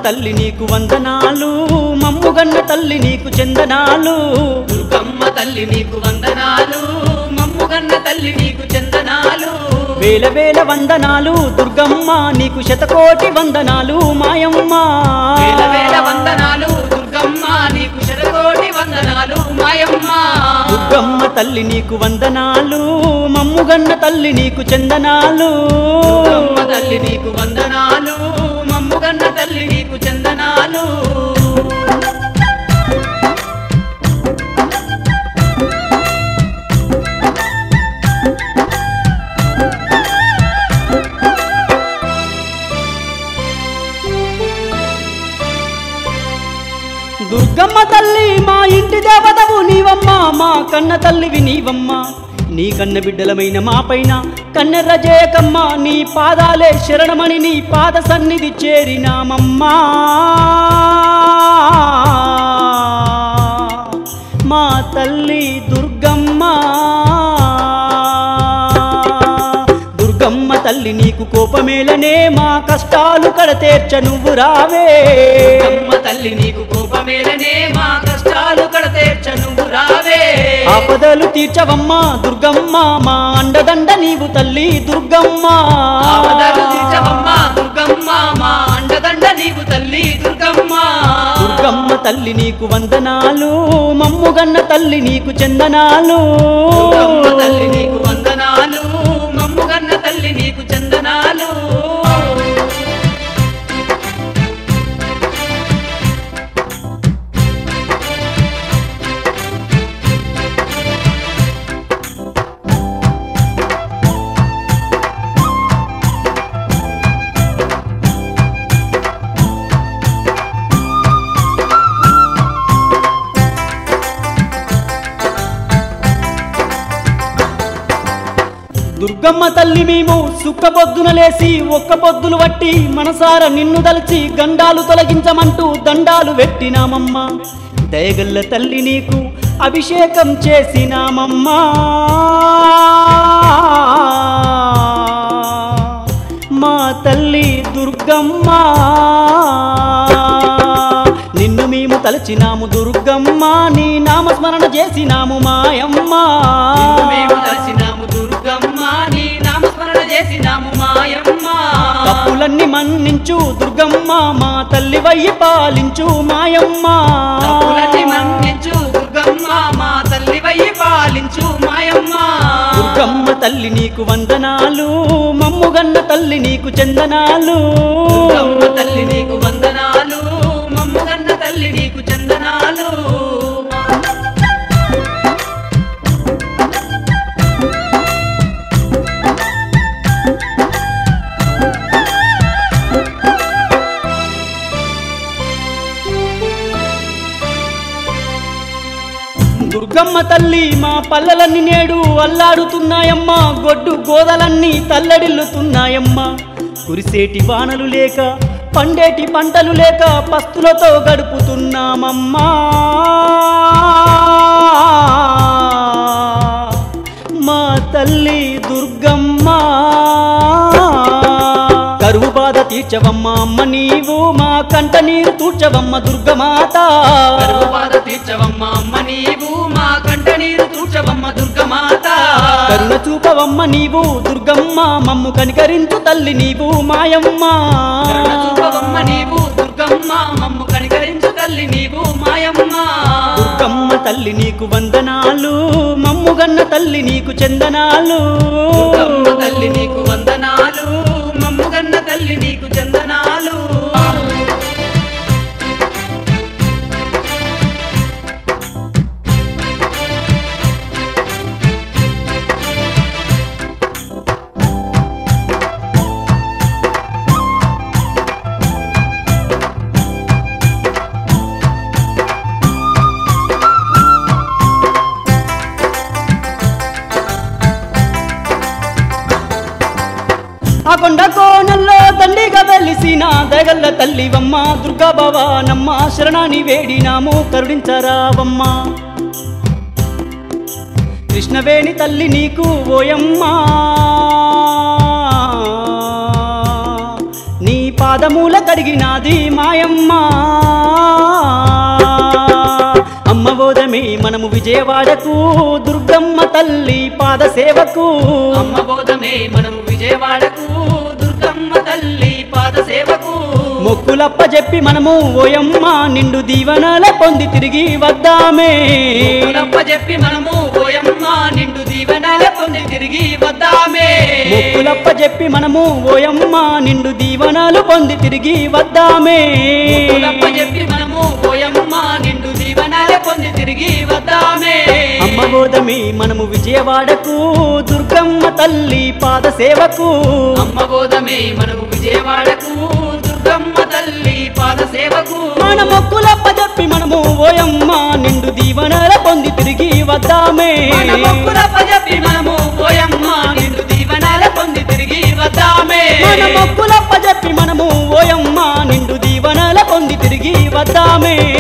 తల్లి నీకు వందనాలు మమ్ముగన్న తల్లి నీకు చందనాలు దుర్గమ్మ తల్లి నీకు వందనాలు మమ్ముగన్న తల్లి నీకు చందనాలు వేల వేల వందనాలు దుర్గమ్మ నీకు శతకోటి వందనాలు మాయమ్మ వేల వేల వందనాలు దుర్గమ్మ నీకు శతకోటి వందనాలు మాయమ్మ దుర్గమ్మ తల్లి నీకు వందనాలు మమ్ముగన్న తల్లి నీకు చందనాలు దుర్గమ్మ తల్లి నీకు వందనాలు మమ్ముగన్న తల్లి నీకు చందనాలు దుర్గమ్మ తల్లి మా ఇంటి దేవతవు నీవమ్మ మా కన్న తల్లివి నీవమ్మ నీ కన్న బిడ్డలమైన మా పైన కన్నెర్ర జయకమ్మ నీ పాదాలే శరణమని నీ పాద సన్నిధి చేరినామమ్మా మా తల్లి దుర్గమ్మ దుర్గమ్మ తల్లి నీకు కోపమేలనే మా కష్టాలు కడతేర్చ నువ్వు రావే దుర్గమ్మ తల్లి నీకు కోపమేలనే మా కష్టాలు కడతేర్చ నువ్వు రావే ఆపదలు తీర్చవమ్మా దుర్గమ్మ మా అండదండ నీవు తల్లి దుర్గమ్మ ఆపదలు తీర్చవమ్మ దుర్గమ్మ మా అండదండ నీవు తల్లి దుర్గమ్మ దుర్గమ్మ తల్లి నీకు వందనాలు మమ్ముగన్న తల్లి నీకు చందనాలు దుర్గమ్మ తల్లి నీకు వందనాలు మమ్ముగన్న తల్లి నీకు చందనాలు దుర్గమ్మ తల్లి మేము సుక్క పొద్దున లేసి ఒక్క పొద్దులు వట్టి మనసార నిన్ను దలిచి గండాలు తొలగించమంటూ దండాలు పెట్టినామమ్మా దయగల్ల తల్లి నీకు అభిషేకం చేసినామమ్మా మా తల్లి దుర్గమ్మ నిన్ను మేము తలచినాము దుర్గమ్మ నీ నామస్మరణ చేసినాము మాయమ్మ నిన్ను మేము దర్శినాము దుర్గమ్మ నీ నామస్మరణ చేసినాము మాయమ్మ తప్పులన్నీ మన్నించు దుర్గమ్మ మా తల్లి వయ్యి పాలించు మాయమ్మ తప్పులన్నీ మన్నించు దుర్గమ్మ మా తల్లి వయ్యి పాలించు మాయమ్మ దుర్గమ్మ తల్లి నీకు వందనాలు మమ్ముగన్న తల్లి నీకు చందనాలు దుర్గమ్మ తల్లి నీకు వందనాలు మమ్ముగన్న తల్లి నీకు చందనాలు దుర్గమ్మ తల్లి మా పల్లెలన్నీ నేడు అల్లాడుతున్నాయమ్మా గొడ్డు గోదలన్నీ తల్లడిల్లుతున్నాయమ్మా కురిసేటి వానలు లేక పండేటి పంటలు లేక పస్తులతో గడుపుతున్నామమ్మా మా తల్లి దుర్గమ్మ కరువు బాధ తీర్చవమ్మ అమ్మ నీవు మా కంట నీరు తూర్చవమ్మ దుర్గమాత కరువు బాధ తీర్చవమ్మ అమ్మ నీవు మా కంట నీరు తూర్చవమ్మ దుర్గమాత కరుణ చూపవమ్మ నీవు దుర్గమ్మ మమ్ము కనికరించు తల్లి నీవు మాయమ్మ కరుణ చూపవమ్మ నీవు దుర్గమ్మ మమ్ము కనికరించు తల్లి నీవు మాయమ్మ దుర్గమ్మ తల్లి నీకు వందనాలు మమ్ముగన్న తల్లి నీకు చందనాలు దుర్గమ్మ తల్లి నీకు వందనాలు మమ్ముగన్న తల్లి నీకు చందనాలు ఆ కొండ కోనల్లో దండిగా వెలిసిన దగల్ల తల్లివమ్మ దుర్గా భవానమ్మ శరణాని వేడినాము కరుణించరావమ్మ కృష్ణవేణి తల్లి నీకు ఓయమ్మా నీ పాద పాదమూల కడిగినాది మాయమ్మ అమ్మ బోధమే మనము విజయవాడకు దుర్గమ్మ తల్లి పాద సేవకు అమ్మ బోధమే మనము విజయవాడకు దుర్గమ్మ తల్లి పాద సేవకు మొక్కులప్ప చెప్పి మనము ఓయమ్మ నిండు దీవెనల పొంది తిరిగి వద్దామే మొక్కులప్ప చెప్పి మనము ఓయమ్మ నిండు దీవెనల పొంది తిరిగి వద్దామే మొక్కులప్ప చెప్పి మనము ఓయమ్మ నిండు దీవెనలు పొంది తిరిగి వద్దామే మొక్కులప్ప చెప్పి మనము ఓయమ్మ నిండు దీవెనల పొంది తిరిగి వద్దామే అమ్మ బోధమే మనము విజయవాడకు దుర్గమ్మ తల్లి పాద సేవకు అమ్మ బోధమే మనము విజయవాడకు దుర్గమ్మ తల్లి పాద సేవకు మన మొక్కులప్ప చెప్పి మనము ఓయమ్మ నిండు దీవెనల పొంది తిరిగి వద్దామే మన మొక్కులప్ప చెప్పి మనము ఓయమ్మ నిండు దీవెనల పొంది తిరిగి వద్దామే మన మొక్కులప్ప చెప్పి మనము ఓయమ్మ నిండు దీవెనల పొంది తిరిగి వద్దామే